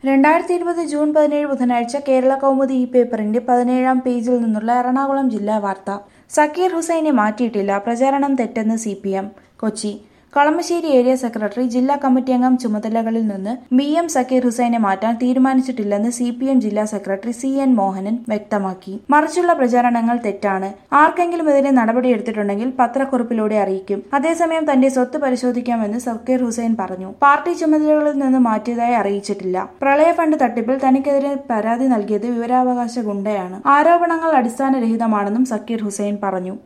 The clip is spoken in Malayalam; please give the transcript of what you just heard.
രണ്ടായിരത്തി ഇരുപത് ജൂൺ പതിനേഴ് ബുധനാഴ്ച കേരള കൗമുദി ഈ പേപ്പറിന്റെ പതിനേഴാം പേജിൽ നിന്നുള്ള എറണാകുളം ജില്ലാ വാർത്ത സക്കീർ ഹുസൈനെ മാറ്റിയിട്ടില്ല പ്രചാരണം തെറ്റെന്ന് C P M Kochi Kalamassery area secretary ജില്ലാ കമ്മിറ്റി അംഗം ചുമതലകളിൽ നിന്ന് ബി എം സക്കീർ ഹുസൈനെ മാറ്റാൻ തീരുമാനിച്ചിട്ടില്ലെന്ന് സി പി എം ജില്ലാ സെക്രട്ടറി സി എൻ മോഹനൻ വ്യക്തമാക്കി മറിച്ചുള്ള പ്രചാരണങ്ങൾ തെറ്റാണ് ആർക്കെങ്കിലും ഇതിന് നടപടിയെടുത്തിട്ടുണ്ടെങ്കിൽ പത്രക്കുറിപ്പിലൂടെ അറിയിക്കും അതേസമയം തന്റെ സ്വത്ത് പരിശോധിക്കാമെന്ന് സക്കീർ ഹുസൈൻ പറഞ്ഞു പാർട്ടി ചുമതലകളിൽ നിന്ന് മാറ്റിയതായി അറിയിച്ചിട്ടില്ല പ്രളയ ഫണ്ട് തട്ടിപ്പിൽ തനിക്കെതിരെ പരാതി നൽകിയത് വിവരാവകാശ ഗുണ്ടയാണ് ആരോപണങ്ങൾ അടിസ്ഥാനരഹിതമാണെന്നും സക്കീർ ഹുസൈൻ പറഞ്ഞു